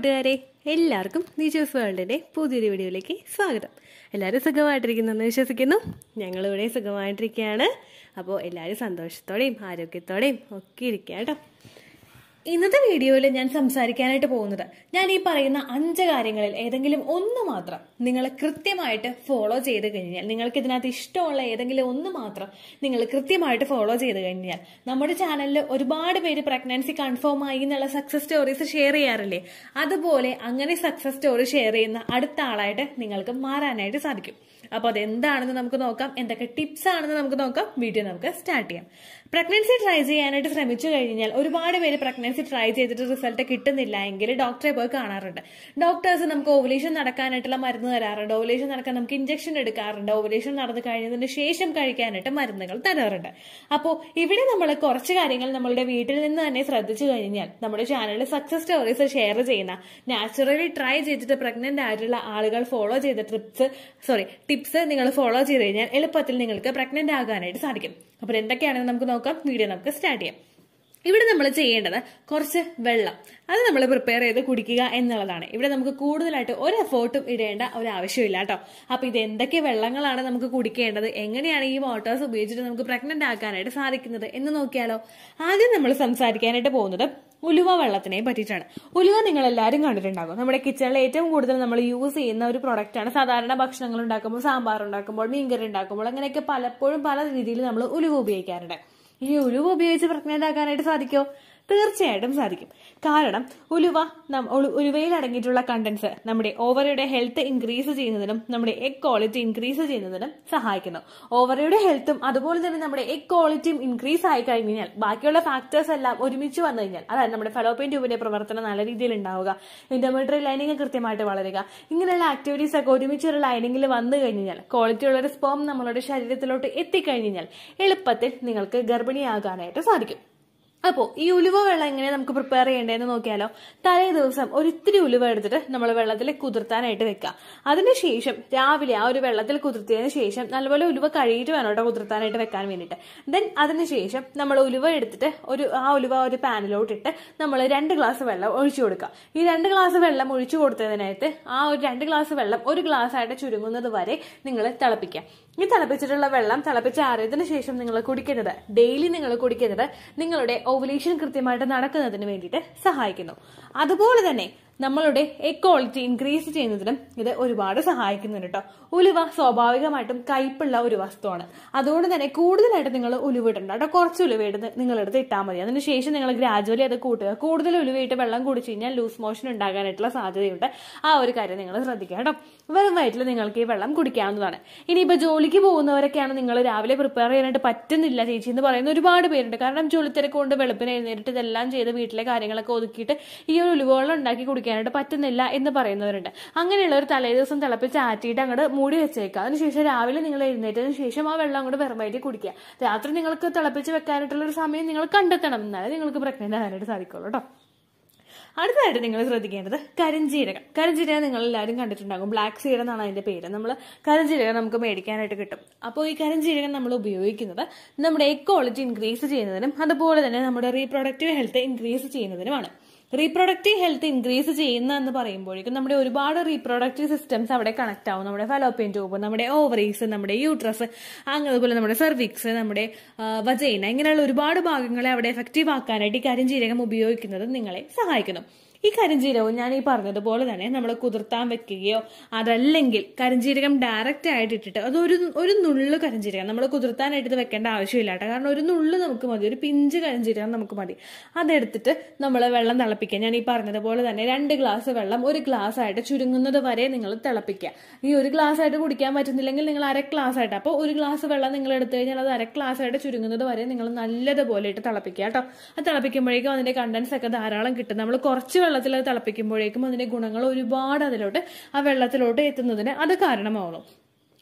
കൂട്ടുകാരെ എല്ലാവർക്കും നീച്ചോസ് വേൾഡിൻ്റെ പുതിയൊരു വീഡിയോയിലേക്ക് സ്വാഗതം എല്ലാവരും സുഖമായിട്ടിരിക്കുന്നെന്ന് വിശ്വസിക്കുന്നു ഞങ്ങളിവിടെ സുഖമായിട്ടിരിക്കുകയാണ് അപ്പോൾ എല്ലാവരും സന്തോഷത്തോടെയും ആരോഗ്യത്തോടെയും ഒക്കെ ഇരിക്കുക കേട്ടോ ഇന്നത്തെ വീഡിയോയിൽ ഞാൻ സംസാരിക്കാനായിട്ട് പോകുന്നത് ഞാൻ ഈ പറയുന്ന അഞ്ച് കാര്യങ്ങളിൽ ഏതെങ്കിലും ഒന്ന് മാത്രം നിങ്ങൾ കൃത്യമായിട്ട് ഫോളോ ചെയ്ത് കഴിഞ്ഞാൽ നിങ്ങൾക്ക് ഇതിനകത്ത് ഇഷ്ടമുള്ള ഏതെങ്കിലും ഒന്ന് മാത്രം നിങ്ങൾ കൃത്യമായിട്ട് ഫോളോ ചെയ്ത് കഴിഞ്ഞാൽ നമ്മുടെ ചാനലിൽ ഒരുപാട് പേര് പ്രഗ്നൻസി കൺഫേം ആയി എന്നുള്ള സക്സസ് സ്റ്റോറീസ് ഷെയർ ചെയ്യാറില്ലേ അതുപോലെ അങ്ങനെ സക്സസ് സ്റ്റോറി ഷെയർ ചെയ്യുന്ന അടുത്ത ആളായിട്ട് നിങ്ങൾക്ക് മാറാനായിട്ട് സാധിക്കും അപ്പോൾ അതെന്താണെന്ന് നമുക്ക് നോക്കാം എന്തൊക്കെ ടിപ്സ് ആണെന്ന് നമുക്ക് നോക്കാം വീഡിയോ നമുക്ക് സ്റ്റാർട്ട് ചെയ്യാം പ്രഗ്നൻസി ട്രൈ ചെയ്യാനായിട്ട് ശ്രമിച്ചു കഴിഞ്ഞാൽ ഒരുപാട് പേര് പ്രഗ്നൻസി ട്രൈ ചെയ്തിട്ട് റിസൾട്ട് കിട്ടുന്നില്ല എങ്കിൽ ഡോക്ടറെ പോയി കാണാറുണ്ട് ഡോക്ടേഴ്സ് നമുക്ക് ഓവുലേഷൻ നടക്കാനായിട്ടുള്ള മരുന്ന് തരാറുണ്ട് ഓവുലേഷൻ നടക്കാൻ നമുക്ക് ഇഞ്ചക്ഷൻ എടുക്കാറുണ്ട് ഓവുലേഷൻ നടന്നു കഴിഞ്ഞതിന് ശേഷം കഴിക്കാനായിട്ട് മരുന്നുകൾ തരാറുണ്ട് അപ്പോൾ ഇവിടെ നമ്മൾ കുറച്ച് കാര്യങ്ങൾ നമ്മളുടെ വീട്ടിൽ നിന്ന് തന്നെ ശ്രദ്ധിച്ചു കഴിഞ്ഞാൽ നമ്മുടെ ചാനലിൽ സക്സസ് സ്റ്റോറീസ് ഷെയർ ചെയ്യുന്ന നാച്ചുറലി ട്രൈ ചെയ്തിട്ട് പ്രഗ്നന്റ് ആയിട്ടുള്ള ആളുകൾ ഫോളോ ചെയ്ത ട്രിപ്സ് സോറി ടിപ്സ് നിങ്ങൾ ഫോളോ ചെയ്ത് കഴിഞ്ഞാൽ എളുപ്പത്തിൽ നിങ്ങൾക്ക് പ്രഗ്നന്റ് ആകാനായിട്ട് സാധിക്കും അപ്പോൾ എന്തൊക്കെയാണെന്ന് നമുക്ക് നോക്കാം വീഡിയോ നമുക്ക് സ്റ്റാർട്ട് ചെയ്യാം ഇവിടെ നമ്മൾ ചെയ്യേണ്ടത് കുറച്ച് വെള്ളം അത് നമ്മൾ പ്രിപ്പയർ ചെയ്ത് കുടിക്കുക എന്നുള്ളതാണ് ഇവിടെ നമുക്ക് കൂടുതലായിട്ട് ഒരു എഫേർട്ടും ഇടേണ്ട ഒരു ആവശ്യമില്ല കേട്ടോ അപ്പൊ ഇത് എന്തൊക്കെ വെള്ളങ്ങളാണ് നമുക്ക് കുടിക്കേണ്ടത് എങ്ങനെയാണ് ഈ വാട്ടേഴ്സ് ഉപയോഗിച്ചിട്ട് നമുക്ക് പ്രഗ്നന്റ് ആക്കാനായിട്ട് സാധിക്കുന്നത് എന്ന് നോക്കിയാലോ ആദ്യം നമ്മൾ സംസാരിക്കാനായിട്ട് പോകുന്നത് ഉലുവ വെള്ളത്തിനെ പറ്റിയിട്ടാണ് ഉലുവ നിങ്ങൾ എല്ലാവരും കണ്ടിട്ടുണ്ടാകും നമ്മുടെ കിച്ചണിൽ ഏറ്റവും കൂടുതൽ നമ്മൾ യൂസ് ചെയ്യുന്ന ഒരു പ്രൊഡക്റ്റ് ആണ് സാധാരണ ഭക്ഷണങ്ങൾ ഉണ്ടാക്കുമ്പോൾ സാമ്പാർ ഉണ്ടാക്കുമ്പോൾ മീൻകറി ഉണ്ടാക്കുമ്പോൾ അങ്ങനെയൊക്കെ പലപ്പോഴും പല രീതിയിൽ നമ്മൾ ഉലുവ ഉപയോഗിക്കാറുണ്ട് ഈ ഉലുവ ഉപയോഗിച്ച് പ്രഗ്നന്റ് ആക്കാനായിട്ട് സാധിക്കുമോ തീർച്ചയായിട്ടും സാധിക്കും കാരണം ഉലുവ ഉലുവയിൽ അടങ്ങിയിട്ടുള്ള കണ്ടൻസ് നമ്മുടെ ഓവറിയുടെ ഹെൽത്ത് ഇൻക്രീസ് ചെയ്യുന്നതിനും നമ്മുടെ എഗ് ക്വാളിറ്റി ഇൻക്രീസ് ചെയ്യുന്നതിനും സഹായിക്കുന്നു ഓവറിയുടെ ഹെൽത്തും അതുപോലെ തന്നെ നമ്മുടെ എഗ് ക്വാളിറ്റിയും ഇൻക്രീസ് ആയി കഴിഞ്ഞാൽ ബാക്കിയുള്ള ഫാക്ടേഴ്സ് എല്ലാം ഒരുമിച്ച് വന്നു കഴിഞ്ഞാൽ അതായത് നമ്മുടെ ഫലോപ്പിയൻ ട്യൂബിന്റെ പ്രവർത്തനം നല്ല രീതിയിൽ ഉണ്ടാവുക ഇന്റർമീഡിയറി ലൈനിങ് കൃത്യമായിട്ട് വളരുക ഇങ്ങനെയുള്ള ആക്ടിവിറ്റീസ് ഒക്കെ ഒരുമിച്ചൊരു ലൈനിങ്ങിൽ വന്നു കഴിഞ്ഞാൽ ക്വാളിറ്റി ഉള്ള ഒരു സ്പേം നമ്മളുടെ ശരീരത്തിലോട്ട് എത്തിക്കഴിഞ്ഞാൽ എളുപ്പത്തിൽ നിങ്ങൾക്ക് ഗർഭിണിയാകാനായിട്ട് സാധിക്കും അപ്പോൾ ഈ ഉലുവ വെള്ളം എങ്ങനെ നമുക്ക് പ്രിപ്പയർ ചെയ്യേണ്ടതെന്ന് നോക്കിയാലോ തലേ ദിവസം ഒരിത്തിരി ഉലുവ എടുത്തിട്ട് നമ്മൾ വെള്ളത്തിൽ കുതിർത്താനായിട്ട് വെക്കുക അതിനുശേഷം രാവിലെ ആ ഒരു വെള്ളത്തിൽ കുതിർത്തിയതിനു ശേഷം നല്ലപോലെ ഉലുവ കഴുകിയിട്ട് വേണം കേട്ടോ കുതിർത്താനായിട്ട് വെക്കാൻ വേണ്ടിയിട്ട് ദെൻ അതിനുശേഷം നമ്മൾ ഉലുവ എടുത്തിട്ട് ഒരു ആ ഉലുവ ഒരു പാനിലോട്ടിട്ട് നമ്മൾ രണ്ട് ഗ്ലാസ് വെള്ളം ഒഴിച്ചു കൊടുക്കുക ഈ രണ്ട് ഗ്ലാസ് വെള്ളം ഒഴിച്ചു കൊടുത്തതിനകത്ത് ആ ഒരു രണ്ട് ഗ്ലാസ് വെള്ളം ഒരു ഗ്ലാസ് ആയിട്ട് ചുരുങ്ങുന്നത് വരെ നിങ്ങൾ തിളപ്പിക്കുക ഈ തിളപ്പിച്ചിട്ടുള്ള വെള്ളം തിളപ്പിച്ചാറിയതിനു ശേഷം നിങ്ങൾ കുടിക്കുന്നത് ഡെയിലി നിങ്ങൾ കുടിക്കുന്നത് നിങ്ങളുടെ ഓവുലേഷൻ കൃത്യമായിട്ട് നടക്കുന്നതിന് വേണ്ടിയിട്ട് സഹായിക്കുന്നു അതുപോലെ തന്നെ നമ്മളുടെ എഗ് ക്വാളിറ്റി ഇൻക്രീസ് ചെയ്യുന്നതിനും ഇത് ഒരുപാട് സഹായിക്കുന്നുണ്ട് കേട്ടോ ഉലുവ സ്വാഭാവികമായിട്ടും കയ്പുള്ള ഒരു വസ്തുവാണ് അതുകൊണ്ട് തന്നെ കൂടുതലായിട്ട് നിങ്ങൾ ഉലുവ ഇടണ്ട കേട്ടോ കുറച്ച് ഉലുവ എടുത്ത് നിങ്ങൾ എടുത്ത് ഇട്ടാൽ മതി അതിനുശേഷം നിങ്ങൾ ഗ്രാജുവലി അത് കൂട്ടുക കൂടുതൽ ഉലുവയിട്ട് വെള്ളം കുടിച്ചു കഴിഞ്ഞാൽ ലൂസ് മോഷൻ ഉണ്ടാകാനായിട്ടുള്ള സാധ്യതയുണ്ട് ആ ഒരു കാര്യം നിങ്ങൾ ശ്രദ്ധിക്കുക കേട്ടോ വെറും വയറ്റിൽ നിങ്ങൾക്ക് ഈ വെള്ളം കുടിക്കാവുന്നതാണ് ഇനിയിപ്പോൾ ജോലിക്ക് പോകുന്നവരൊക്കെയാണ് നിങ്ങൾ രാവിലെ പ്രിപ്പയർ ചെയ്യാനായിട്ട് പറ്റുന്നില്ല ചേച്ചി എന്ന് പറയുന്ന ഒരുപാട് പേരുണ്ട് കാരണം ജോലിത്തിരക്ക് കൊണ്ട് വെളുപ്പിന് എഴുന്നേറ്റ് ഇതെല്ലാം ചെയ്ത് വീട്ടിലെ കാര്യങ്ങളൊക്കെ ഒതുക്കിയിട്ട് ഈ ഒരു ഉലുവവെള്ളം ഉണ്ടാക്കി കുടിക്കാനായിട്ട് പറ്റുന്നില്ല എന്ന് പറയുന്നവരുണ്ട് അങ്ങനെയുള്ള ഒരു തലേ ദിവസം തിളപ്പിച്ച് ആറ്റിയിട്ട് അങ്ങോട്ട് മൂടി വെച്ചേക്കുക അതിനുശേഷം രാവിലെ നിങ്ങൾ എഴുന്നേറ്റതിന് ശേഷം ആ വെള്ളം അങ്ങോട്ട് വെറും വയറ്റി കുടിക്കുക രാത്രി നിങ്ങൾക്ക് തിളപ്പിച്ച് വെക്കാനായിട്ടുള്ള ഒരു സമയം നിങ്ങൾ കണ്ടെത്തണം എന്നാലേ നിങ്ങൾക്ക് പ്രഗ്നന്റ് ആകാനായിട്ട് സാധിക്കുള്ളൂ കേട്ടോ അടുത്തതായിട്ട് നിങ്ങൾ ശ്രദ്ധിക്കേണ്ടത് കരിഞ്ചീരകം കരിഞ്ചീരകം നിങ്ങൾ എല്ലാവരും കണ്ടിട്ടുണ്ടാകും ബ്ലാക്ക് സീഡ് എന്നാണ് അതിന്റെ പേര് നമ്മൾ കരിഞ്ചീരകം നമുക്ക് മേടിക്കാനായിട്ട് കിട്ടും അപ്പോൾ ഈ കരിഞ്ചീരകം നമ്മൾ ഉപയോഗിക്കുന്നത് നമ്മുടെ എഗ് ക്വാളിറ്റി ഇൻക്രീസ് ചെയ്യുന്നതിനും അതുപോലെ തന്നെ നമ്മുടെ റീപ്രൊഡക്റ്റീവ് ഹെൽത്ത് ഇൻക്രീസ് ചെയ്യുന്നതിനുമാണ് റീപ്രൊഡക്റ്റീവ് ഹെൽത്ത് ഇൻക്രീസ് ചെയ്യുന്ന എന്ന് പറയുമ്പോഴേക്കും നമ്മുടെ ഒരുപാട് റീപ്രൊഡക്റ്റീവ് സിസ്റ്റംസ് അവിടെ കണക്ട് ആവും നമ്മുടെ ഫലോപ്പിയൻ ട്യൂബ് നമ്മുടെ ഓവറീസ് നമ്മുടെ യൂട്രസ് അതുപോലെ നമ്മുടെ സെർവിക്സ് നമ്മുടെ വജൈന ഇങ്ങനെയുള്ള ഒരുപാട് ഭാഗങ്ങളെ അവിടെ എഫക്റ്റീവ് ആക്കാനായിട്ട് ഈ കരിഞ്ചീരകം ഉപയോഗിക്കുന്നത് നിങ്ങളെ സഹായിക്കുന്നു ഈ കരിഞ്ജീരകവും ഞാൻ ഈ പറഞ്ഞതുപോലെ തന്നെ നമ്മൾ കുതിർത്താൻ വെക്കുകയോ അതല്ലെങ്കിൽ കരിഞ്ജീരകം ഡയറക്റ്റ് ആയിട്ട് ഇട്ടിട്ട് അതൊരു ഒരു നുള്ളു കരിഞ്ജീരകം നമ്മൾ കുതിർത്താനായിട്ട് ഇത് വെക്കേണ്ട ആവശ്യമില്ല കേട്ടോ കാരണം ഒരു നുള്ളു നമുക്ക് മതി ഒരു പിഞ്ച് കരിഞ്ജീരകം നമുക്ക് മതി അതെടുത്തിട്ട് നമ്മൾ വെള്ളം തിളപ്പിക്കുക ഞാൻ ഈ പറഞ്ഞതുപോലെ തന്നെ രണ്ട് ഗ്ലാസ് വെള്ളം ഒരു ഗ്ലാസ് ആയിട്ട് ചുരുങ്ങുന്നത് വരെ നിങ്ങൾ തിളപ്പിക്കുക ഈ ഒരു ഗ്ലാസ് ആയിട്ട് കുടിക്കാൻ പറ്റുന്നില്ലെങ്കിൽ നിങ്ങൾ അര ഗ്ലാസ് ആയിട്ട് അപ്പോൾ ഒരു ഗ്ലാസ് വെള്ളം നിങ്ങൾ എടുത്തു കഴിഞ്ഞാൽ അത് അര ഗ്ലാസ് ആയിട്ട് ചുരുങ്ങുന്നത് വരെ നിങ്ങൾ നല്ലതുപോലെ ഇട്ട് തിളപ്പിക്കുക കേട്ടോ അത് തിളപ്പിക്കുമ്പോഴേക്കും അതിന്റെ കണ്ടൻസ് ഒക്കെ ധാരാളം കിട്ടും നമ്മൾ കുറച്ച് വെള്ളത്തിൽ അത് തിളപ്പിക്കുമ്പോഴേക്കും അതിന്റെ ഗുണങ്ങൾ ഒരുപാട് അതിലോട്ട് ആ വെള്ളത്തിലോട്ട് എത്തുന്നതിന് അത് കാരണമാവുന്നു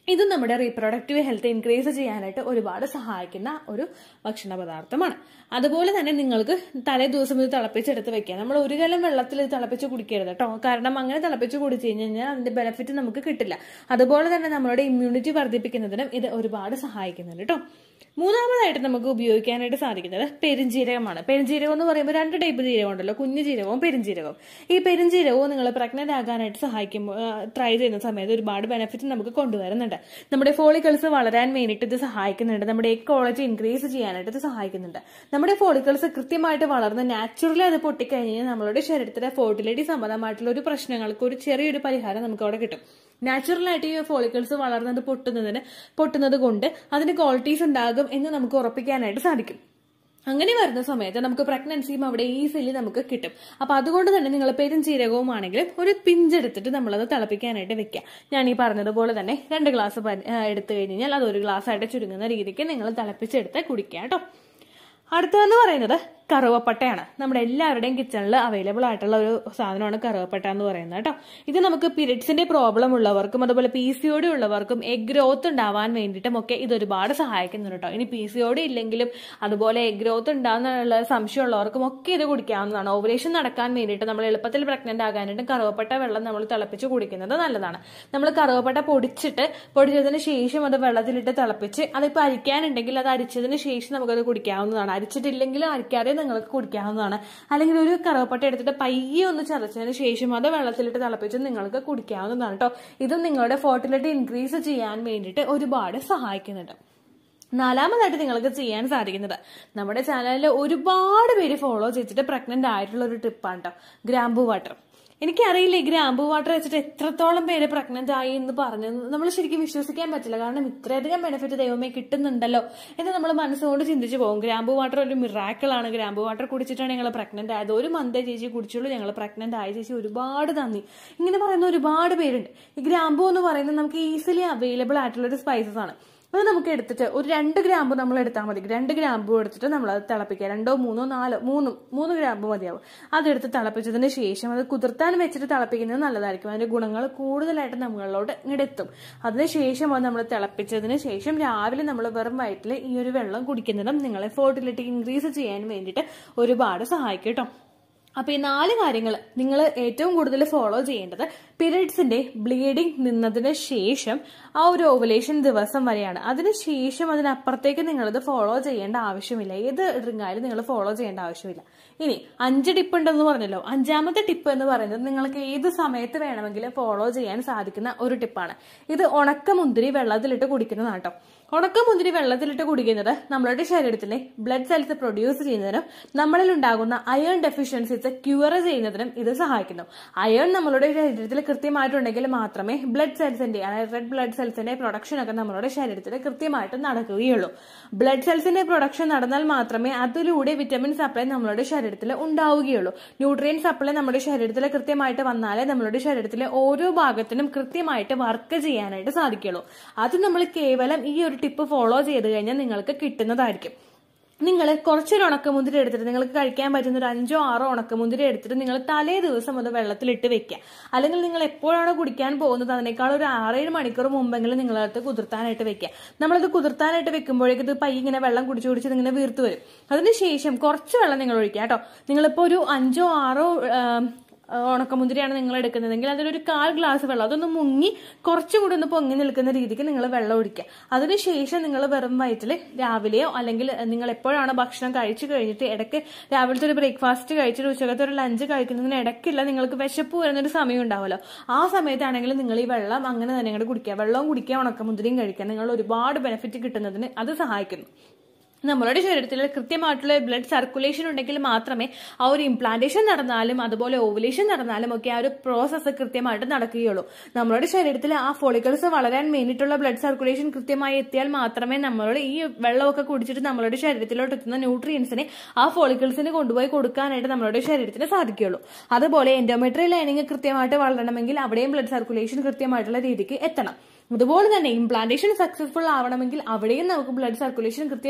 ഇത് നമ്മുടെ റീപ്രൊഡക്റ്റീവ് ഹെൽത്ത് ഇൻക്രീസ് ചെയ്യാനായിട്ട് ഒരുപാട് സഹായിക്കുന്ന ഒരു ഭക്ഷണ പദാർത്ഥമാണ് അതുപോലെ തന്നെ നിങ്ങൾക്ക് തലേ ദിവസം ഇത് തിളപ്പിച്ചെടുത്ത് വെക്കാം നമ്മൾ ഒരു കലം വെള്ളത്തിൽ ഇത് തിളപ്പിച്ച് കുടിക്കരുത് കേട്ടോ കാരണം അങ്ങനെ തിളപ്പിച്ച് കുടിച്ചു കഴിഞ്ഞ് കഴിഞ്ഞാൽ അതിന്റെ ബെനിഫിറ്റ് നമുക്ക് കിട്ടില്ല അതുപോലെ തന്നെ നമ്മുടെ ഇമ്മ്യൂണിറ്റി വർദ്ധിപ്പിക്കുന്നതിനും ഇത് ഒരുപാട് സഹായിക്കുന്നുണ്ട് കേട്ടോ മൂന്നാമതായിട്ട് നമുക്ക് ഉപയോഗിക്കാനായിട്ട് സാധിക്കുന്നത് പെരുംജീരകമാണ് പെരുംജീരകം എന്ന് പറയുമ്പോൾ രണ്ട് ടൈപ്പ് ജീരകം ഉണ്ടല്ലോ കുഞ്ഞു ജീരകവും പെരുംജീരകവും ഈ പെരുംജീരകവും നിങ്ങൾ പ്രഗ്നന്റ് ആകാനായിട്ട് സഹായിക്കുമ്പോൾ ട്രൈ ചെയ്യുന്ന സമയത്ത് ഒരുപാട് ബെനിഫിറ്റ് നമുക്ക് കൊണ്ടുവരുന്നുണ്ട് നമ്മുടെ ഫോളിക്കൾസ് വളരാൻ വേണ്ടിയിട്ട് ഇത് സഹായിക്കുന്നുണ്ട് നമ്മുടെ എക്കോളജി ഇൻക്രീസ് ചെയ്യാനായിട്ട് ഇത് സഹായിക്കുന്നുണ്ട് നമ്മുടെ ഫോളിക്കൾസ് കൃത്യമായിട്ട് വളർന്ന് നാച്ചുറലി അത് പൊട്ടിക്കഴിഞ്ഞ് കഴിഞ്ഞാൽ നമ്മളുടെ ശരീരത്തിലെ ഫോർട്ടിലിറ്റി സംബന്ധമായിട്ടുള്ള ഒരു പ്രശ്നങ്ങൾക്ക് ഒരു ചെറിയൊരു പരിഹാരം നമുക്ക് അവിടെ കിട്ടും നാച്ചുറലായിട്ട് ഈ ഫോളിക്കിൾസ് വളർന്നത് പൊട്ടുന്നതിന് പൊട്ടുന്നത് കൊണ്ട് അതിന് ക്വാളിറ്റീസ് ഉണ്ടാകും എന്ന് നമുക്ക് ഉറപ്പിക്കാനായിട്ട് സാധിക്കും അങ്ങനെ വരുന്ന സമയത്ത് നമുക്ക് പ്രഗ്നൻസിയും അവിടെ ഈസിലി നമുക്ക് കിട്ടും അപ്പൊ അതുകൊണ്ട് തന്നെ നിങ്ങൾ പെരുംജീരകവും ആണെങ്കിലും ഒരു പിഞ്ചെടുത്തിട്ട് നമ്മളത് തിളപ്പിക്കാനായിട്ട് വെക്കുക ഞാൻ ഈ പറഞ്ഞതുപോലെ തന്നെ രണ്ട് ഗ്ലാസ് എടുത്തു കഴിഞ്ഞാൽ അത് ഒരു ഗ്ലാസ് ആയിട്ട് ചുരുങ്ങുന്ന രീതിക്ക് നിങ്ങൾ തിളപ്പിച്ചെടുത്ത് കുടിക്കുക കേട്ടോ അടുത്തതെന്ന് പറയുന്നത് കറുവപ്പട്ടയാണ് നമ്മുടെ എല്ലാവരുടെയും കിച്ചണിൽ അവൈലബിൾ ആയിട്ടുള്ള ഒരു സാധനമാണ് കറുവപ്പട്ട എന്ന് പറയുന്നത് കേട്ടോ ഇത് നമുക്ക് പീരിയഡ്സിന്റെ പ്രോബ്ലം ഉള്ളവർക്കും അതുപോലെ പി സി ഒ ഡി ഉള്ളവർക്കും എഗ് ഗ്രോത്ത് ഉണ്ടാവാൻ വേണ്ടിയിട്ടും ഒക്കെ ഇത് ഒരുപാട് സഹായിക്കുന്നുണ്ട് കേട്ടോ ഇനി പി സി ഒ ഡി ഇല്ലെങ്കിലും അതുപോലെ എഗ് ഗ്രോത്ത് ഉണ്ടാകുന്നുള്ള സംശയമുള്ളവർക്കും ഒക്കെ ഇത് കുടിക്കാവുന്നതാണ് ഓവറേഷൻ നടക്കാൻ വേണ്ടിയിട്ട് നമ്മൾ എളുപ്പത്തിൽ പ്രഗ്നന്റ് ആകാനായിട്ട് കറുവപ്പട്ട വെള്ളം നമ്മൾ തിളപ്പിച്ച് കുടിക്കുന്നത് നല്ലതാണ് നമ്മൾ കറുവപ്പട്ട പൊടിച്ചിട്ട് പൊടിച്ചതിന് ശേഷം അത് വെള്ളത്തിലിട്ട് തിളപ്പിച്ച് അതിപ്പോൾ അരിക്കാനുണ്ടെങ്കിൽ അത് അരിച്ചതിന് ശേഷം നമുക്കത് കുടിക്കാവുന്നതാണ് അരിച്ചിട്ടില്ലെങ്കിലും അരിക്കാതെ നിങ്ങൾക്ക് കുടിക്കാവുന്നതാണ് അല്ലെങ്കിൽ ഒരു കറുവപ്പട്ട എടുത്തിട്ട് പയ്യെ ഒന്ന് ചതച്ചതിന് ശേഷം അത് വെള്ളത്തിലിട്ട് തിളപ്പിച്ച് നിങ്ങൾക്ക് കുടിക്കാവുന്നതാണ് കേട്ടോ ഇതും നിങ്ങളുടെ ഫോർട്ടിലിറ്റി ഇൻക്രീസ് ചെയ്യാൻ വേണ്ടിയിട്ട് ഒരുപാട് സഹായിക്കുന്നുണ്ട് നാലാമതായിട്ട് നിങ്ങൾക്ക് ചെയ്യാൻ സാധിക്കുന്നത് നമ്മുടെ ചാനലിൽ ഒരുപാട് പേര് ഫോളോ ചെയ്തിട്ട് പ്രഗ്നന്റ് ആയിട്ടുള്ള ഒരു ടിപ്പാണ് കേട്ടോ ഗ്രാമ്പു വാട്ടർ എനിക്കറിയില്ല ഈ ഗ്രാമ്പു വാട്ടർ വെച്ചിട്ട് എത്രത്തോളം പേര് പ്രഗ്നന്റ് ആയി എന്ന് പറഞ്ഞു നമ്മൾ ശരിക്കും വിശ്വസിക്കാൻ പറ്റില്ല കാരണം ഇത്രയധികം ബെനിഫിറ്റ് ദൈവമേ കിട്ടുന്നുണ്ടല്ലോ എന്ന് നമ്മൾ മനസ്സുകൊണ്ട് ചിന്തിച്ചു പോകും ഗ്രാമ്പു വാട്ടർ ഒരു മിറാക്കിളാണ് ഗ്രാമ്പു വാട്ടർ കുടിച്ചിട്ടാണ് ഞങ്ങൾ പ്രഗ്നന്റ് ആയത് ഒരു മന്ത് ചേച്ചി കുടിച്ചുള്ളൂ ഞങ്ങൾ പ്രഗ്നന്റ് ആയ ചേച്ചി ഒരുപാട് നന്ദി ഇങ്ങനെ പറയുന്ന ഒരുപാട് പേരുണ്ട് ഈ ഗ്രാമ്പു എന്ന് പറയുന്നത് നമുക്ക് ഈസിലി അവൈലബിൾ ആയിട്ടുള്ള ഒരു സ്പൈസസ് ആണ് അത് നമുക്ക് എടുത്തിട്ട് ഒരു രണ്ട് ഗ്രാമ്പ് നമ്മൾ എടുത്താൽ മതി രണ്ട് ഗ്രാമ്പ് എടുത്തിട്ട് നമ്മൾ അത് തിളപ്പിക്കുക രണ്ടോ മൂന്നോ നാലോ മൂന്നും മൂന്ന് ഗ്രാമ്പ് മതിയാവും അതെടുത്ത് തിളപ്പിച്ചതിന് ശേഷം അത് കുതിർത്താൻ വെച്ചിട്ട് തിളപ്പിക്കുന്നത് നല്ലതായിരിക്കും അതിന്റെ ഗുണങ്ങൾ കൂടുതലായിട്ട് നമ്മളിലോട്ട് ഇങ്ങടെത്തും അതിനുശേഷം അത് നമ്മൾ തിളപ്പിച്ചതിന് ശേഷം രാവിലെ നമ്മൾ വെറും വയറ്റിൽ ഈ ഒരു വെള്ളം കുടിക്കുന്നതും നിങ്ങളെ ഫോർട്ടിലിറ്റി ഇൻക്രീസ് ചെയ്യാൻ വേണ്ടിയിട്ട് ഒരുപാട് സഹായിക്കും കേട്ടോ അപ്പൊ ഈ നാല് കാര്യങ്ങൾ നിങ്ങൾ ഏറ്റവും കൂടുതൽ ഫോളോ ചെയ്യേണ്ടത് പീരിയഡ്സിന്റെ ബ്ലീഡിംഗ് നിന്നതിന് ശേഷം ആ ഒരു ഓവലേഷൻ ദിവസം വരെയാണ് അതിനുശേഷം അതിനപ്പുറത്തേക്ക് നിങ്ങളിത് ഫോളോ ചെയ്യേണ്ട ആവശ്യമില്ല ഏത് ഡ്രിങ്ക് ആയാലും നിങ്ങൾ ഫോളോ ചെയ്യേണ്ട ആവശ്യമില്ല ഇനി അഞ്ച് ടിപ്പ് ഉണ്ടെന്ന് പറഞ്ഞല്ലോ അഞ്ചാമത്തെ ടിപ്പ് എന്ന് പറയുന്നത് നിങ്ങൾക്ക് ഏത് സമയത്ത് വേണമെങ്കിലും ഫോളോ ചെയ്യാൻ സാധിക്കുന്ന ഒരു ടിപ്പാണ് ഇത് ഉണക്ക മുന്തിരി വെള്ളത്തിലിട്ട് കുടിക്കുന്നതാണ് കേട്ടോ ഉണക്ക മുന്തിരി വെള്ളത്തിലിട്ട് കുടിക്കുന്നത് നമ്മളുടെ ശരീരത്തിലെ ബ്ലഡ് സെൽസ് പ്രൊഡ്യൂസ് ചെയ്യുന്നതിനും നമ്മളിൽ ഉണ്ടാകുന്ന അയേൺ ഡെഫിഷ്യൻസീസ് ക്യൂർ ചെയ്യുന്നതിനും ഇത് സഹായിക്കുന്നു അയേൺ നമ്മളുടെ ശരീരത്തിൽ കൃത്യമായിട്ടുണ്ടെങ്കിൽ മാത്രമേ ബ്ലഡ് സെൽസിന്റെ അതായത് റെഡ് ബ്ലഡ് സെൽസിന്റെ പ്രൊഡക്ഷൻ ഒക്കെ നമ്മളുടെ ശരീരത്തിൽ കൃത്യമായിട്ട് നടക്കുകയുള്ളൂ ബ്ലഡ് സെൽസിന്റെ പ്രൊഡക്ഷൻ നടന്നാൽ മാത്രമേ അതിലൂടെ വിറ്റമിൻ സപ്ലൈ നമ്മളുടെ ശരീരത്തിൽ ഉണ്ടാവുകയുള്ളൂ ന്യൂട്രിയൻ സപ്ലൈ നമ്മുടെ ശരീരത്തിൽ കൃത്യമായിട്ട് വന്നാലേ നമ്മളുടെ ശരീരത്തിലെ ഓരോ ഭാഗത്തിനും കൃത്യമായിട്ട് വർക്ക് ചെയ്യാനായിട്ട് സാധിക്കുള്ളൂ അത് നമ്മൾ കേവലം ഈ ഒരു ടിപ്പ് ഫോളോ ചെയ്ത് കഴിഞ്ഞാൽ നിങ്ങൾക്ക് കിട്ടുന്നതായിരിക്കും നിങ്ങൾ കുറച്ചൊരു ഉണക്കമുന്തിരി എടുത്തിട്ട് നിങ്ങൾക്ക് കഴിക്കാൻ പറ്റുന്ന ഒരു അഞ്ചോ ആറോ ഉണക്കമുന്തിരി എടുത്തിട്ട് നിങ്ങൾ തലേ ദിവസം അത് വെള്ളത്തിലിട്ട് വെക്കുക അല്ലെങ്കിൽ നിങ്ങൾ എപ്പോഴാണോ കുടിക്കാൻ പോകുന്നത് അതിനേക്കാൾ ഒരു ആറേഴ് മണിക്കൂർ മുമ്പെങ്കിലും നിങ്ങളത് കുതിർത്താനായിട്ട് വെക്കുക നമ്മളത് കുതിർത്താനായിട്ട് വെക്കുമ്പോഴേക്ക് ഇത് പയ്യ ഇങ്ങനെ വെള്ളം കുടിച്ച് കുടിച്ച് ഇങ്ങനെ വീർത്ത് വരും അതിനുശേഷം കുറച്ച് വെള്ളം നിങ്ങൾ ഒഴിക്കുക കേട്ടോ നിങ്ങളിപ്പോൾ ഒരു അഞ്ചോ ആറോ ഉണക്കമുന്തിരിയാണ് നിങ്ങൾ എടുക്കുന്നതെങ്കിൽ അതിലൊരു കാൽ ഗ്ലാസ് വെള്ളം അതൊന്ന് മുങ്ങി കുറച്ചും കൂടി ഒന്ന് പൊങ്ങി നിൽക്കുന്ന രീതിക്ക് നിങ്ങൾ വെള്ളം ഒഴിക്കുക അതിനുശേഷം നിങ്ങൾ വെറും വയറ്റിൽ രാവിലെയോ അല്ലെങ്കിൽ നിങ്ങൾ എപ്പോഴാണ് ഭക്ഷണം കഴിച്ചു കഴിഞ്ഞിട്ട് ഇടയ്ക്ക് രാവിലത്തെ ഒരു ബ്രേക്ക്ഫാസ്റ്റ് കഴിച്ചിട്ട് ഉച്ചകത്തെ ഒരു ലഞ്ച് കഴിക്കുന്നതിന് ഇടയ്ക്കില്ല നിങ്ങൾക്ക് വിശപ്പ് വരുന്നൊരു സമയം ഉണ്ടാവുമല്ലോ ആ സമയത്താണെങ്കിൽ നിങ്ങൾ ഈ വെള്ളം അങ്ങനെ തന്നെ അങ്ങോട്ട് കുടിക്കുക വെള്ളവും കുടിക്കുക ഉണക്കമുന്തിരിയും കഴിക്കുക നിങ്ങൾ ഒരുപാട് ബെനിഫിറ്റ് കിട്ടുന്നതിന് അത് സഹായിക്കുന്നു നമ്മളുടെ ശരീരത്തിൽ കൃത്യമായിട്ടുള്ള ബ്ലഡ് സർക്കുലേഷൻ ഉണ്ടെങ്കിൽ മാത്രമേ ആ ഒരു ഇംപ്ലാന്റേഷൻ നടന്നാലും അതുപോലെ ഓവുലേഷൻ നടന്നാലും ഒക്കെ ആ ഒരു പ്രോസസ്സ് കൃത്യമായിട്ട് നടക്കുകയുള്ളൂ നമ്മളുടെ ശരീരത്തിൽ ആ ഫോളിക്കിൾസ് വളരാൻ വേണ്ടിയിട്ടുള്ള ബ്ലഡ് സർക്കുലേഷൻ കൃത്യമായി എത്തിയാൽ മാത്രമേ നമ്മളോട് ഈ വെള്ളമൊക്കെ കുടിച്ചിട്ട് നമ്മളുടെ ശരീരത്തിലോട്ട് എത്തുന്ന ന്യൂട്രിയൻസിനെ ആ ഫോളിക്കിൾസിന് കൊണ്ടുപോയി കൊടുക്കാനായിട്ട് നമ്മളുടെ ശരീരത്തിന് സാധിക്കുകയുള്ളൂ അതുപോലെ എൻഡോമെട്രി ലൈനിങ് കൃത്യമായിട്ട് വളരണമെങ്കിൽ അവിടെയും ബ്ലഡ് സർക്കുലേഷൻ കൃത്യമായിട്ടുള്ള രീതിക്ക് എത്തണം അതുപോലെ തന്നെ ഇംപ്ലാന്റേഷൻ സക്സസ്ഫുൾ ആവണമെങ്കിൽ അവിടെയും നമുക്ക് ബ്ലഡ് സർക്കുലേഷൻ കൃത്യമായിട്ടുള്ള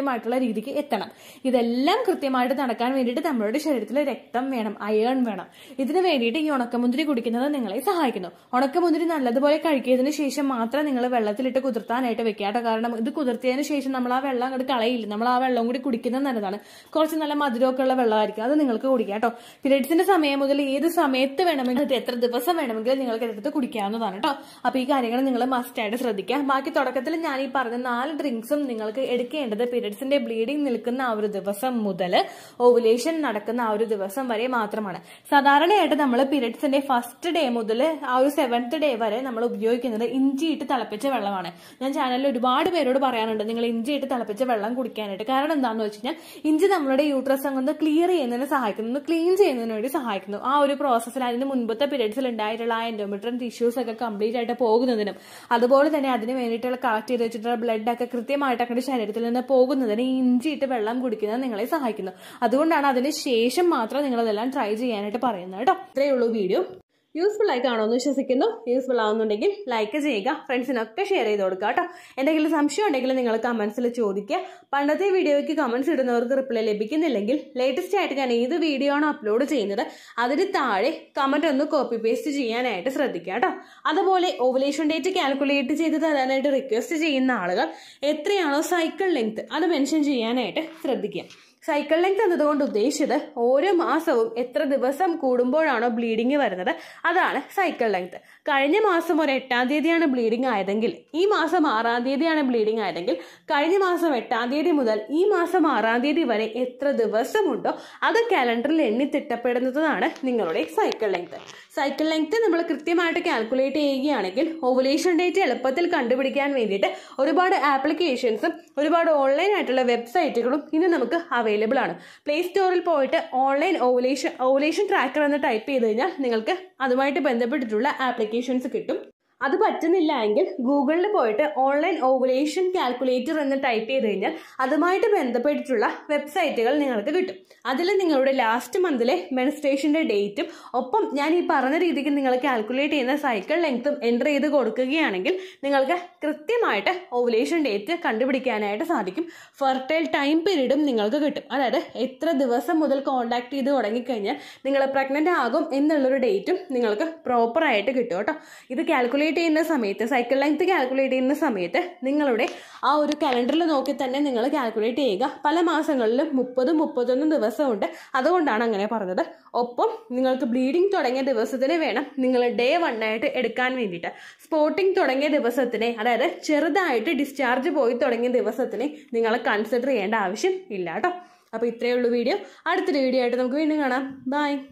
രീതിക്ക് എത്തണം ഇതെല്ലാം കൃത്യമായിട്ട് നടക്കാൻ വേണ്ടിയിട്ട് നമ്മുടെ ശരീരത്തിൽ രക്തം വേണം അയേൺ വേണം ഇതിന് വേണ്ടിയിട്ട് ഈ ഉണക്കമുന്തിരി കുടിക്കുന്നത് നിങ്ങളെ സഹായിക്കുന്നു ഉണക്കമുന്തിരി നല്ലതുപോലെ കഴിക്കിയതിന് ശേഷം മാത്രം നിങ്ങൾ വെള്ളത്തിലിട്ട് കുതിർത്താനായിട്ട് വെക്കുക കേട്ടോ കാരണം ഇത് കുതിർത്തിയതിന് ശേഷം നമ്മൾ ആ വെള്ളം അങ്ങോട്ട് കളയില്ല നമ്മൾ ആ വെള്ളം കൂടി കുടിക്കുന്നത് നല്ലതാണ് കുറച്ച് നല്ല മധുരമൊക്കെ ഉള്ള വെള്ളമായിരിക്കും അത് നിങ്ങൾക്ക് കുടിക്കാം കേട്ടോ പീരീഡ്സിന്റെ സമയം മുതൽ ഏത് സമയത്ത് വേണമെങ്കിലും ഇത് എത്ര ദിവസം വേണമെങ്കിലും നിങ്ങൾക്ക് എടുത്ത് കുടിക്കാവുന്നതാണ് കേട്ടോ അപ്പൊ ഈ കാര്യങ്ങൾ നിങ്ങൾ മസ്റ്റ് ആയിട്ട് ശ്രദ്ധിക്കുക ബാക്കി തുടക്കത്തിൽ ഞാൻ ഈ പറഞ്ഞ നാല് ഡ്രിങ്ക്സും നിങ്ങൾക്ക് എടുക്കേണ്ടത് പീരീഡ്സിന്റെ ബ്ലീഡിംഗ് നിൽക്കുന്ന ആ ഒരു ദിവസം മുതൽ ഓവുലേഷൻ നടക്കുന്ന ആ ഒരു ദിവസം വരെ മാത്രമാണ് സാധാരണയായിട്ട് നമ്മൾ പീരീഡ്സിന്റെ ഫസ്റ്റ് ഡേ മുതൽ ആ ഒരു സെവൻത്ത് ഡേ വരെ നമ്മൾ ഉപയോഗിക്കുന്നത് ഇഞ്ചി ഇട്ട് തിളപ്പിച്ച വെള്ളമാണ് ഞാൻ ചാനലിൽ ഒരുപാട് പേരോട് പറയാനുണ്ട് നിങ്ങൾ ഇഞ്ചി ഇട്ട് തിളപ്പിച്ച വെള്ളം കുടിക്കാനായിട്ട് കാരണം എന്താണെന്ന് വെച്ച് കഴിഞ്ഞാൽ ഇഞ്ചി നമ്മുടെ യൂട്രസ് അങ്ങ് ക്ലിയർ ചെയ്യുന്നതിന് സഹായിക്കുന്നു ക്ലീൻ ചെയ്യുന്നതിന് വേണ്ടി സഹായിക്കുന്നു ആ ഒരു പ്രോസസ്സിൽ അതിന് മുൻപത്തെ പീരീഡ്സിൽ ഉണ്ടായിട്ടുള്ള ആ എൻഡോമെട്രിയം ടിഷ്യൂസ് ഒക്കെ കംപ്ലീറ്റ് ആയിട്ട് പോകുന്നതിനും അതുപോലെ തന്നെ അതിന് വേണ്ടിയിട്ടുള്ള കളക്ട് ചെയ്ത് വെച്ചിട്ടുള്ള ബ്ലഡ് ഒക്കെ കൃത്യമായിട്ട് അങ്ങോട്ട് ശരീരത്തിൽ നിന്ന് പോകുന്നതിന് ഈ ഇഞ്ചി ഇട്ട് വെള്ളം കുടിക്കുന്നത് നിങ്ങളെ സഹായിക്കുന്നു അതുകൊണ്ടാണ് അതിന് ശേഷം മാത്രം നിങ്ങൾ ഇതെല്ലാം ട്രൈ ചെയ്യാനായിട്ട് പറയുന്നത് കേട്ടോ ഇത്രയേ ഉള്ളൂ വീഡിയോ യൂസ്ഫുൾ ആയി കാണുമെന്ന് വിശ്വസിക്കുന്നു യൂസ്ഫുൾ ആവുന്നുണ്ടെങ്കിൽ ലൈക്ക് ചെയ്യുക ഫ്രണ്ട്സിനൊക്കെ ഷെയർ ചെയ്ത് കൊടുക്കുക കേട്ടോ എന്തെങ്കിലും സംശയം ഉണ്ടെങ്കിൽ നിങ്ങൾ കമന്റ്സിൽ ചോദിക്കുക പണ്ടത്തെ വീഡിയോയ്ക്ക് കമന്റ്സ് ഇടുന്നവർക്ക് റിപ്ലൈ ലഭിക്കുന്നില്ലെങ്കിൽ ലേറ്റസ്റ്റ് ആയിട്ട് ഞാൻ ഏത് വീഡിയോ ആണ് അപ്ലോഡ് ചെയ്യുന്നത് അതിന് താഴെ കമന്റ് ഒന്ന് കോപ്പി പേസ്റ്റ് ചെയ്യാനായിട്ട് ശ്രദ്ധിക്കുക കേട്ടോ അതുപോലെ ഓവുലേഷൻ ഡേറ്റ് കാൽക്കുലേറ്റ് ചെയ്ത് തരാനായിട്ട് റിക്വസ്റ്റ് ചെയ്യുന്ന ആളുകൾ എത്രയാണോ സൈക്കിൾ ലെങ്ത് അത് മെൻഷൻ ചെയ്യാനായിട്ട് ശ്രദ്ധിക്കുക സൈക്കിൾ ലെങ്ത് എന്നതുകൊണ്ട് ഉദ്ദേശിച്ചത് ഓരോ മാസവും എത്ര ദിവസം കൂടുമ്പോഴാണോ ബ്ലീഡിങ് വരുന്നത് അതാണ് സൈക്കിൾ ലെങ്ത് കഴിഞ്ഞ മാസം ഒരു എട്ടാം തീയതിയാണ് ബ്ലീഡിംഗ് ആയതെങ്കിൽ ഈ മാസം ആറാം തീയതിയാണ് ബ്ലീഡിംഗ് ആയതെങ്കിൽ കഴിഞ്ഞ മാസം എട്ടാം തീയതി മുതൽ ഈ മാസം ആറാം തീയതി വരെ എത്ര ദിവസമുണ്ടോ അത് കാലണ്ടറിൽ എണ്ണി തിട്ടപ്പെടുന്നതാണ് നിങ്ങളുടെ സൈക്കിൾ ലെങ്ത് സൈക്കിൾ ലെങ്ത് നമ്മൾ കൃത്യമായിട്ട് കാൽക്കുലേറ്റ് ചെയ്യുകയാണെങ്കിൽ ഓവുലേഷൻ ഡേറ്റ് എളുപ്പത്തിൽ കണ്ടുപിടിക്കാൻ വേണ്ടിയിട്ട് ഒരുപാട് ആപ്ലിക്കേഷൻസും ഒരുപാട് ഓൺലൈൻ ആയിട്ടുള്ള വെബ്സൈറ്റുകളും ഇന്ന് നമുക്ക് അവൈലബിൾ ആണ് പ്ലേ സ്റ്റോറിൽ പോയിട്ട് ഓൺലൈൻ ഓവുലേഷൻ ഓവുലേഷൻ ട്രാക്കർ എന്ന് ടൈപ്പ് ചെയ്ത് കഴിഞ്ഞാൽ നിങ്ങൾക്ക് അതുമായിട്ട് ബന്ധപ്പെട്ടിട്ടുള്ള ആപ്ലിക്കേഷൻസ് കിട്ടും അത് പറ്റുന്നില്ല എങ്കിൽ ഗൂഗിളിൽ പോയിട്ട് ഓൺലൈൻ ഓവുലേഷൻ കാൽക്കുലേറ്റർ എന്ന് ടൈപ്പ് ചെയ്ത് കഴിഞ്ഞാൽ അതുമായിട്ട് ബന്ധപ്പെട്ടിട്ടുള്ള വെബ്സൈറ്റുകൾ നിങ്ങൾക്ക് കിട്ടും അതിൽ നിങ്ങളുടെ ലാസ്റ്റ് മന്തിലെ മെൻസ്ട്രേഷൻ്റെ ഡേറ്റും ഒപ്പം ഞാൻ ഈ പറഞ്ഞ രീതിക്ക് നിങ്ങൾ കാൽക്കുലേറ്റ് ചെയ്യുന്ന സൈക്കിൾ ലെങ്ത്തും എൻ്റർ ചെയ്ത് കൊടുക്കുകയാണെങ്കിൽ നിങ്ങൾക്ക് കൃത്യമായിട്ട് ഓവുലേഷൻ ഡേറ്റ് കണ്ടുപിടിക്കാനായിട്ട് സാധിക്കും ഫെർട്ടൈൽ ടൈം പീരീഡും നിങ്ങൾക്ക് കിട്ടും അതായത് എത്ര ദിവസം മുതൽ കോൺടാക്ട് ചെയ്ത് തുടങ്ങിക്കഴിഞ്ഞാൽ നിങ്ങൾ പ്രഗ്നൻ്റ് ആകും എന്നുള്ളൊരു ഡേറ്റും നിങ്ങൾക്ക് പ്രോപ്പറായിട്ട് കിട്ടും കേട്ടോ ഇത് കാൽക്കുലേറ്റ് ചെയ്യുന്ന സമയത്ത് സൈക്കിൾ ലെങ്ത് കാൽക്കുലേറ്റ് ചെയ്യുന്ന സമയത്ത് നിങ്ങളുടെ ആ ഒരു കലണ്ടറിൽ നോക്കി തന്നെ നിങ്ങൾ കാൽക്കുലേറ്റ് ചെയ്യുക പല മാസങ്ങളിലും മുപ്പതും മുപ്പത്തൊന്നും ദിവസമുണ്ട് അതുകൊണ്ടാണ് അങ്ങനെ പറഞ്ഞത് ഒപ്പം നിങ്ങൾക്ക് ബ്ലീഡിങ് തുടങ്ങിയ ദിവസത്തിന് വേണം നിങ്ങൾ ഡേ വൺ ആയിട്ട് എടുക്കാൻ വേണ്ടിയിട്ട് സ്പോട്ടിങ് തുടങ്ങിയ ദിവസത്തിനെ അതായത് ചെറുതായിട്ട് ഡിസ്ചാർജ് പോയി തുടങ്ങിയ ദിവസത്തിനെ നിങ്ങൾ കൺസിഡർ ചെയ്യേണ്ട ആവശ്യം ഇല്ല കേട്ടോ അപ്പോൾ ഇത്രയേ ഉള്ളൂ വീഡിയോ അടുത്തൊരു വീഡിയോ ആയിട്ട് നമുക്ക് വീണ്ടും കാണാം ബൈ